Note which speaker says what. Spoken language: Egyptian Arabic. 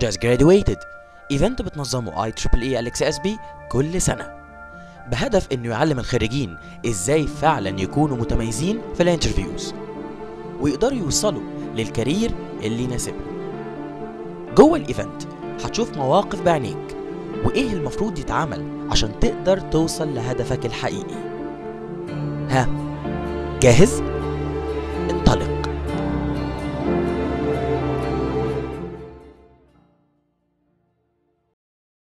Speaker 1: Just Graduated ايفنت بتنظمه اي تريبل اي الاكس اس بي كل سنه بهدف انه يعلم الخريجين ازاي فعلا يكونوا متميزين في الانترفيوز ويقدروا يوصلوا للكارير اللي يناسبهم جوه الايفنت هتشوف مواقف بعينيك وايه المفروض يتعمل عشان تقدر توصل لهدفك الحقيقي ها جاهز